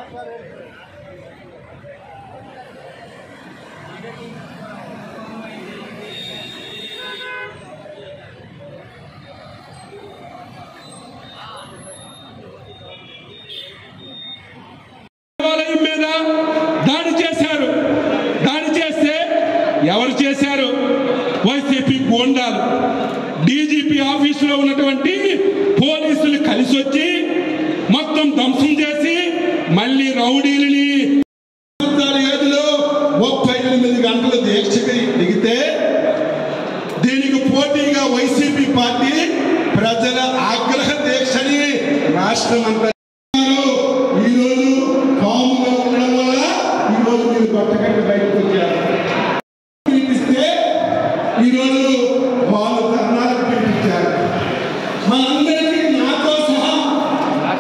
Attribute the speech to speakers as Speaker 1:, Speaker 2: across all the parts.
Speaker 1: దేవాలయం మీద దాడి చేశారు దాడి చేస్తే ఎవరు చేశారు వైసీపీ గోండాలు డీజీపీ ఆఫీసులో ఉన్నటువంటి పోలీసులు కలిసి వచ్చి మొత్తం ధ్వంసం చేసి మళ్ళీ రౌడీలని
Speaker 2: సంవత్సరాల ఏజ్లో ముప్పై ఎనిమిది గంటల దీక్షకి దిగితే దీనికి పోటీగా వైసీపీ పార్టీ ప్రజల ఆగ్రహ దీక్షని రాష్ట్రం అంతా ఈరోజు కాముగా ఉండడం వల్ల ఈరోజు మీరు కొట్టగట్టి బయటకు వచ్చారు పిలిపిస్తే ఈరోజు వాళ్ళు ధర్నాలకు పిలిపించారు మనందరికీ నాతో సహా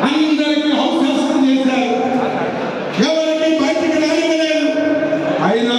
Speaker 2: అందరికీ అవకాశం చేశారు ఎవరికి బయటికి రానివ్వలేదు అయినా